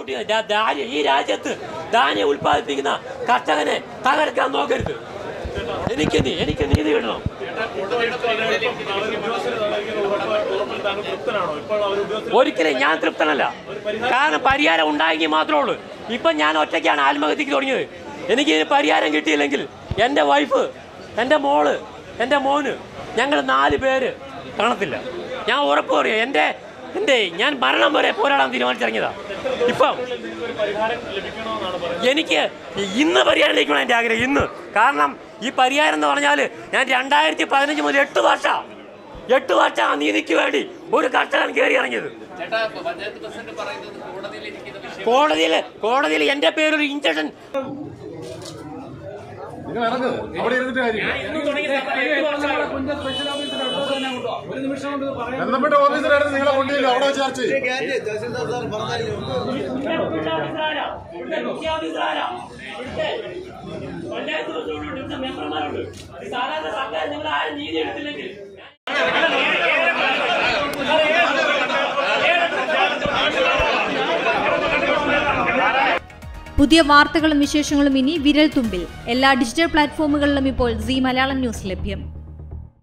കുട്ടി ദാ- ധാന്യം ഈ രാജ്യത്ത് ധാന്യം ഉൽപ്പാദിപ്പിക്കുന്ന കർഷകനെ തകർക്കാൻ നോക്കരുത് എനിക്ക് നീ എനിക്ക് നീതി കിട്ടണം ഒരിക്കലും ഞാൻ തൃപ്തനല്ല കാരണം പരിഹാരം ഉണ്ടായെങ്കിൽ മാത്രമേ ഉള്ളൂ ഇപ്പം ഞാൻ ഒറ്റയ്ക്കാണ് ആത്മഹത്യക്ക് തുടങ്ങിയത് എനിക്ക് ഇതിന് പരിഹാരം കിട്ടിയില്ലെങ്കിൽ എൻ്റെ വൈഫ് എൻ്റെ മോള് എൻ്റെ മോന് ഞങ്ങൾ നാല് പേര് കാണത്തില്ല ഞാൻ ഉറപ്പ് പറയാം എൻ്റെ എൻ്റെ ഞാൻ മരണം വരെ പോരാടാൻ തീരുമാനിച്ചിറങ്ങിയതാ ഇപ്പം എനിക്ക് ഇന്ന് പരിഹാരം ലഭിക്കണം എൻ്റെ ആഗ്രഹം ഇന്ന് കാരണം ഈ പരിഹാരം എന്ന് പറഞ്ഞാൽ ഞാൻ രണ്ടായിരത്തി പതിനഞ്ച് മുതൽ എട്ട് വർഷം എട്ട് വർഷം ആ നീതിക്ക് വേണ്ടി ഒരു കർഷകൻ കയറി ഇറങ്ങിയത് ചേട്ടാ പഞ്ചായത്ത് പ്രസിഡന്റ് പറയുന്നത് കോടതിയിൽ ഇരിക്കുന്ന വിഷയം കോടതിയിൽ കോടതിയിൽ എൻ്റെ പേരൊരു ഇഞ്ചക്ഷൻ നിങ്ങൾ ഇറങ്ങ് അവിടെ ഇരുന്നിട്ട് കാര്യം ബന്ധപ്പെട്ട ഓഫീസറായിട്ട് നിങ്ങളെ കൊണ്ടുപോയില്ല അവിടെ വെച്ച് ചർച്ച ചെയ്യും സാധാരണ സർക്കാർ നിങ്ങൾ ആരും നീതി എടുത്തില്ലെങ്കിൽ പുതിയ വാർത്തകളും വിശേഷങ്ങളും ഇനി വിരൽ തുമ്പിൽ എല്ലാ ഡിജിറ്റൽ പ്ലാറ്റ്ഫോമുകളിലും ഇപ്പോൾ സി മലയാളം ന്യൂസ് ലഭ്യം